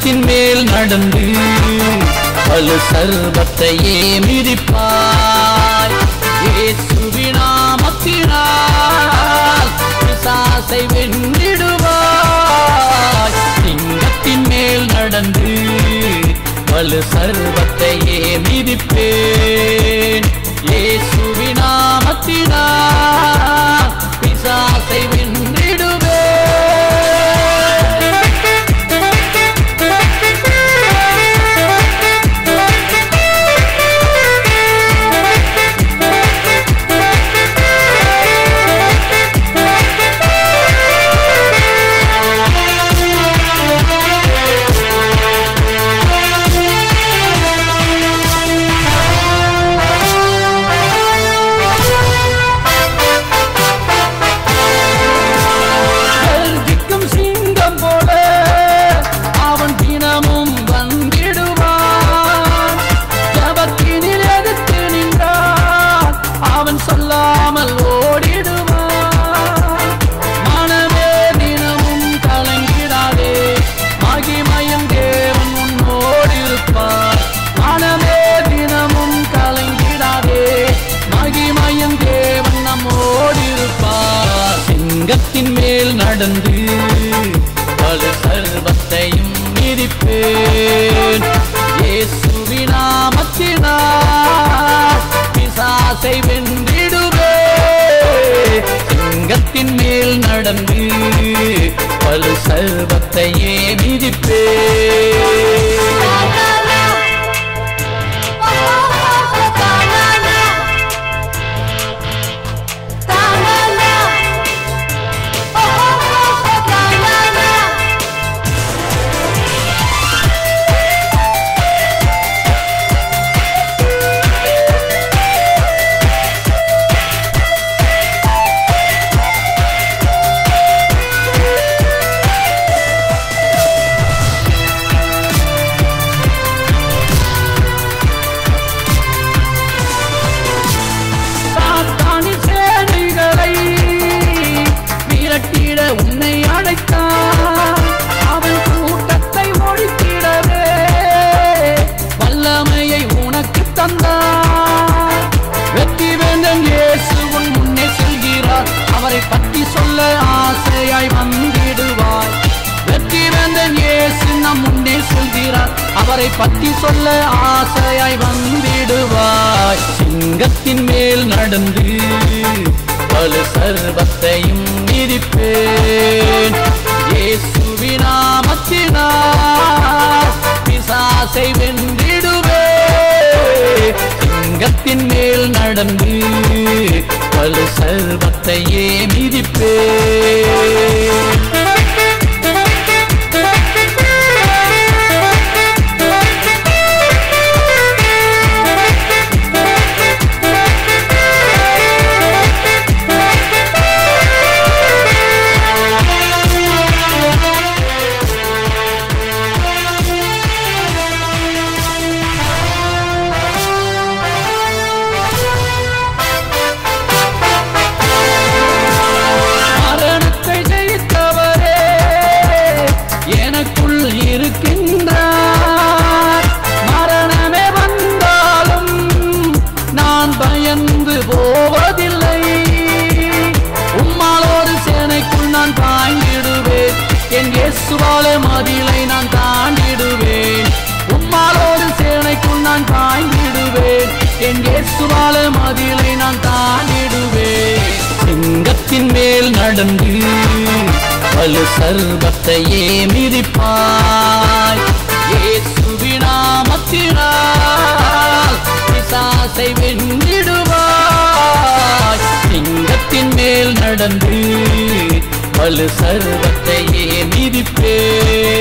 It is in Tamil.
சிங்கத்தின் மேல் நடந்து பலு சர்வத்தையே மிதிப்பாய் இயேசுவினாமத்தினால் பிசாசை வென்றிடுவாய் சிங்கத்தின் மேல் நடந்து பலு சர்வத்தையே மிதிப்பேன் இயேசுவினாமத்தினால் பிசாசை வென்றிடுவேன் கர்ஜிக்கும் சிங்கம் போல அவன் தினமும் வந்திடுவான் ஜபத்தினில் எதிர்த்து நின்றான் அவன் சொல்லாமல் ஓடிடுவான் மனமே தினமும் கலங்கிடாதே மகிமயம் தேவன் உன்னோடு இருப்பார் மனமே தினமும் கலங்கிடாதே மகிமயம் தேவன் நம்மோடு இருப்பார் சிங்கத்தின் மேல் நடந்து பல சர்வத்தையும் மிதிப்பேன் இயேசுவினாமத்தினால் பிசாசை வென்றிடுவே சிங்கத்தின் மேல் நடந்து பல சர்வத்தையே மிதிப்பேன் சாத்தானின் சேனைகளை விரட்டிட உன்னை அழைத்தான் அவன் கூட்டத்தை ஒழித்திடவே வல்லமையை உனக்கு தந்தான் வெற்றி வேந்தன் இயேசு உன் முன்னே செல்கிறார் அவரை பற்றி சொல்ல ஆசையாய் வந்திடுவாய் வெற்றி வேந்தன் இயேசு நம் முன்னே செல்கிறார் அவரை பற்றி சொல்ல ஆசையாய் வந்திடுவாய் சிங்கத்தின் மேல் நடந்து பல சர்வத்தையும் மிதிப்பேன் இயேசுவினாமத்தினால் பிசாசை வென்றிடுவே சிங்கத்தின் மேல் நடந்து பல சர்வத்தையே மிதிப்பேன் மரணத்தை ஜெயித்தவரே எனக்குள் இருக்கின்றார் மரணமே வந்தாலும் நான் பயந்து போவதில்லை உம்மாளோடு சேனைக்குள் நான் தாங்கிடுவேன் என் இயேசுவால மதிலை நான் தாண்டிடுவேன் உம்மாளோடு சேனைக்குள் நான் தாங்கிடுவேன் என் இயேசுவால மதிலை நான் தாண்டிடுவேன் சிங்கத்தின் மேல் நடந்து பல சர்வத்தையே மிதிப்பாய் இயேசுவினாமத்தினால் பிசாசை வென்றிடுவாய் சிங்கத்தின் மேல் நடந்து பல சர்வத்தையே மிதிப்பே